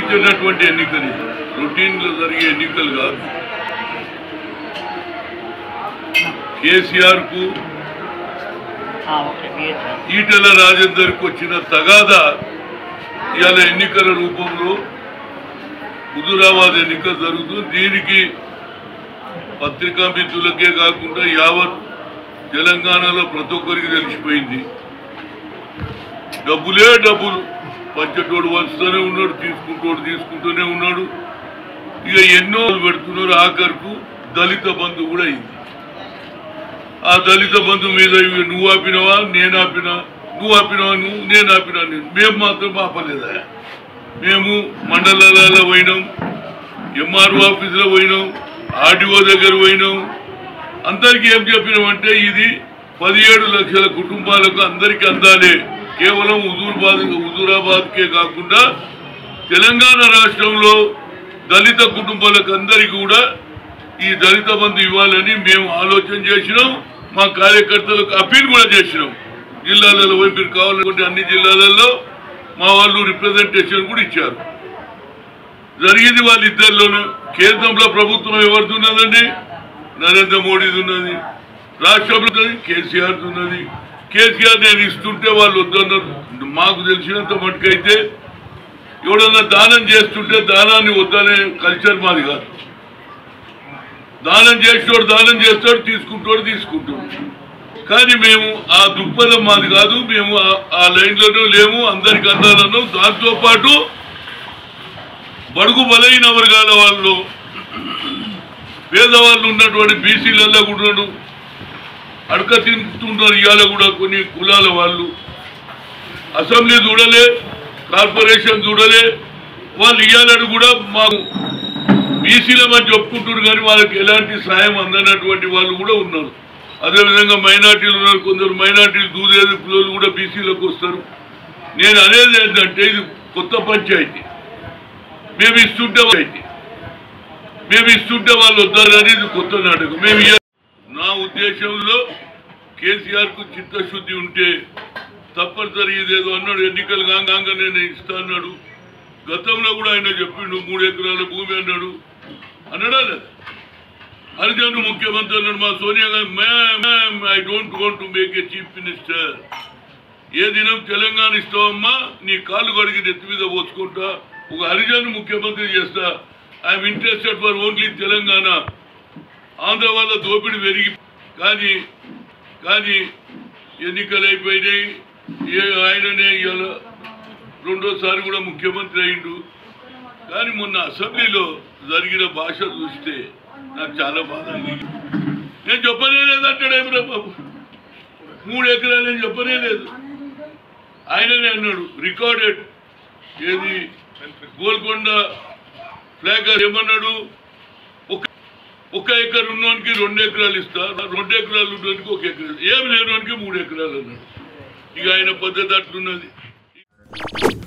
నిర్వహించినటువంటి ఎన్నికలు రొటీన్ లో జరిగే ఎన్నికలు కాదు కేసీఆర్ కు ఆ, ఓకే బిహెచ్ఆర్ ఈటెల రాజేందర్ కు వచ్చిన తగాదా ఇవాళ ఎన్నికల రూపంలో హుజురాబాద్ ఎన్నిక జరుగుతుంది దీనికి పత్రికా మిత్రులకే కాకుండా యావత్ తెలంగాణలో ప్రతి ఒక్కరికి తెలిసిపోయింది డబ్బులే డబ్బులు పంచటోడు వంచుతూనే ఉన్నాడు తీసుకుంటోడు తీసుకుంటూనే ఉన్నాడు ఇక ఎన్నో పెడుతున్నారు ఆఖరుకు దళిత బంధు కూడా అయింది ఆ దళిత బంధు మీద ఇవి నువ్వు ఆపినవా నేను ఆపినా నువ్వు ఆపినవా నువ్వు నేను ఆపినా నేను మేము మాత్రం ఆపలేదా మేము మండలాలలో పోయినాం ఎంఆర్ఓ ఆఫీసులో పోయినాం ఆర్డీఓ దగ్గర పోయినాం అందరికీ ఏం చెప్పినామంటే ఇది పదిహేడు లక్షల కుటుంబాలకు అందరికీ అందాలి కేవలం హుజూర్బాద్ హుజూరాబాద్కే కాకుండా తెలంగాణ రాష్ట్రంలో దళిత కుటుంబాలకు అందరికీ కూడా ఈ దళిత బంధు ఇవ్వాలని మేము ఆలోచన చేసినాం మా కార్యకర్తలకు అప్పీల్ కూడా చేసినాం జిల్లాలలో పోయి మీరు కావాలనుకుంటే అన్ని జిల్లాలలో మా వాళ్ళు రిప్రజెంటేషన్ కూడా ఇచ్చారు జరిగింది వాళ్ళిద్దరిలోనూ కేంద్రంలో ప్రభుత్వం ఎవరిది ఉన్నదండి నరేంద్ర మోడీది ఉన్నది రాష్ట్రంలో ఉన్నది కేసీఆర్ ఉన్నది కేసీఆర్ నేను ఇస్తుంటే వాళ్ళు వద్దన్నారు మాకు తెలిసినంత మటుకైతే ఎవడన్నా దానం చేస్తుంటే దానాన్ని వద్దనే కల్చర్ మాది కాదు దానం చేసేవాడు దానం చేస్తాడు తీసుకుంటాడు తీసుకుంటాడు కానీ మేము ఆ దృక్పథం మాది కాదు మేము ఆ- ఆ లైన్లోనూ లేము అందరికి అందాలను దాంతో పాటు బడుగు బలైన వర్గాల వాళ్ళు పేదవాళ్ళు ఉన్నటువంటి బీసీలలో కూడా అడక తింటున్నారు ఇవాళ కూడా కొన్ని కులాల వాళ్ళు అసెంబ్లీ చూడలే కార్పొరేషన్ చూడలే వాళ్ళు ఇవ్వాలని కూడా మాకు బీసీలమని చెప్పుకుంటున్నారు కానీ వాళ్ళకి ఎలాంటి సాయం అందనటువంటి వాళ్ళు కూడా ఉన్నారు అదేవిధంగా మైనార్టీలు ఉన్నారు కొందరు మైనార్టీలు దూరేది పిల్లలు కూడా బీసీలోకి వస్తారు నేను అనేది ఏంటంటే ఇది కొత్త పంచాయతీ మేము ఇస్తుంటే పంచాయతీ మేము ఇస్తుంటే వాళ్ళు వద్దారు అనేది కొత్త నాటకం మేము ఇయ్య- నా ఉద్దేశంలో కేసీఆర్ కు చిత్తశుద్ధి ఉంటే తప్పనిసరి ఇదేదో అన్నాడు ఎన్నికలు కాగా నేను ఇస్తా అన్నాడు గతంలో కూడా ఆయన చెప్పిండు మూడు ఎకరాల భూమి అన్నాడు అన్నాడా లేదా హరిజన్ ముఖ్యమంత్రి అన్నాడు మా Sonia Gandhi ma'am I don't want to make a chief minister ఏ దినం తెలంగాణ ఇస్తావమ్మా నీ కాళ్ళు కడిగి నెత్తి మీద పోసుకుంటా ఒక హరిజన్ ముఖ్యమంత్రి చేస్తా I'm interested for only Telangana Andhra వల్ల దోపిడీ పెరిగి కానీ కానీ ఎన్నికలు అయిపోయినాయి ఏ ఆయననే ఇవాళ రెండోసారి కూడా ముఖ్యమంత్రి అయిండు కానీ మొన్న అసెంబ్లీలో జరిగిన భాష చూస్తే నాకు చాలా బాధ అనిపించింది. నేను చెప్పనే లేదంటాడు ఏమిరా బాబు మూడు ఎకరాలు నేను చెప్పనే లేదు ఆయననే అన్నాడు రికార్డెడ్ ఏది గోల్కొండ ఫ్లాగ్ ఏమన్నాడు ఒక ఒక ఎకర్ ఉన్నోనికి రెండు ఎకరాలు ఇస్తా రెండు ఎకరాలు ఉన్నోనికి ఒక ఎకరాలు ఏం లేనోనికి మూడు ఎకరాలు అన్నాడు ఇక ఆయన పద్ధతి అట్లున్నది